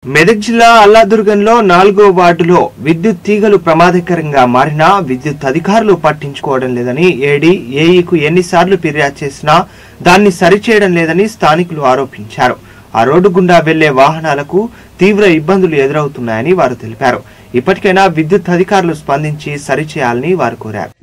మెదక్ జిల్లా అల్లాదుర్గంలో నాలుగో వార్డులో విద్యుత్ తీగలు ప్రమాదకరంగా మారినా విద్యుత్ అధికారులు పట్టించుకోవడం లేదని ఏడీ ఏఈకు ఎన్నిసార్లు ఫిర్యాదు చేసినా దాన్ని సరిచేయడం లేదని స్థానికులు ఆరోపించారు ఆ రోడ్డు గుండా వెళ్లే వాహనాలకు తీవ్ర ఇబ్బందులు ఎదురవుతున్నాయని వారు తెలిపారు ఇప్పటికైనా విద్యుత్ అధికారులు స్పందించి సరిచేయాలని వారు కోరారు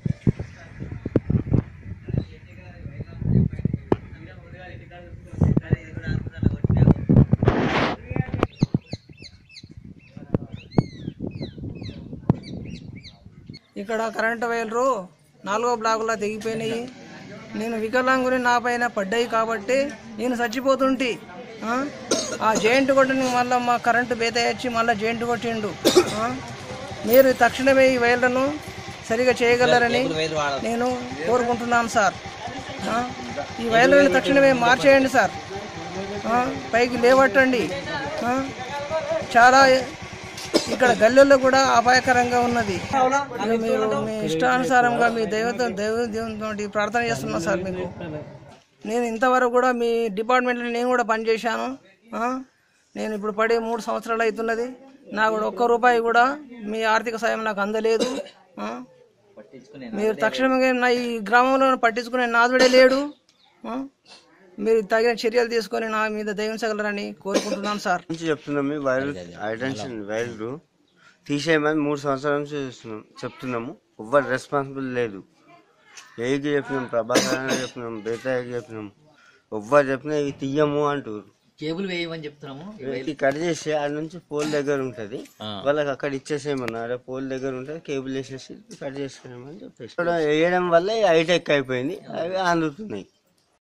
ఇక్కడ కరెంటు వైర్లు నాలుగో బ్లాకులో తెగిపోయినాయి నేను వికలాంగుని నా పైన పడ్డాయి కాబట్టి నేను చచ్చిపోతుంటి ఆ? ఆ జైంట్ కొట్టిన మళ్ళీ మా కరెంటు బేత వచ్చి మళ్ళీ జైంట్ కొట్టిండు ఆ? మీరు తక్షణమే ఈ వైర్లను సరిగా చేయగలరని నేను కోరుకుంటున్నాను సార్ ఆ? ఈ వైర్లను తక్షణమే మార్చేయండి సార్ ఆ? పైకి లేవట్టండి ఆ? చాలా ఇక్కడ గల్లెల్లో కూడా అపాయకరంగా ఉన్నది ఇక మీరు మీ ఇష్టానుసారంగా మీ దైవతో దైవ దేవునితో ప్రార్థన చేస్తున్నా సార్ మీకు నేను ఇంతవరకు కూడా మీ డిపార్ట్మెంట్లో నేను కూడా పనిచేశాను ఆ? నేను ఇప్పుడు పడి మూడు సంవత్సరాలు అవుతున్నది నాకు కూడా ఒక్క రూపాయి కూడా మీ ఆర్థిక సాయం నాకు అందలేదు ఆ? మీరు తక్షణమే నా ఈ గ్రామంలో పట్టించుకునే నాదుడే లేడు ఆ? మీరు తగిన చర్యలు తీసుకొని నా మీద దయించగలరని కోరుకుంటున్నాను సార్ నుంచి చెప్తున్నాం మీ వైర్లు ఐటెన్షన్ వైర్లు తీసేయమని మూడు సంవత్సరాల నుంచి చూస్తున్నాం చెప్తున్నాము ఎవ్వరు రెస్పాన్సిబుల్ లేదు ఏకి చెప్పినాం ప్రభాకర్ అని చెప్పినాం బేతాకి చెప్పినాం ఎవ్వరు చెప్పినా ఇవి తీయము అంటారు కేబుల్ వేయమని చెప్తున్నాము ఇది కట్ చేసి ఆడ నుంచి పోల్ దగ్గర ఉంటది వాళ్ళకి అక్కడ ఇచ్చేసేయమన్నారు పోల్ దగ్గర ఉంటుంది కేబుల్ వేసేసి కట్ చేసుకునేమని చెప్పేసి ఇక్కడ వేయడం వల్ల హైటెక్ అయిపోయింది అవి అందుతున్నాయి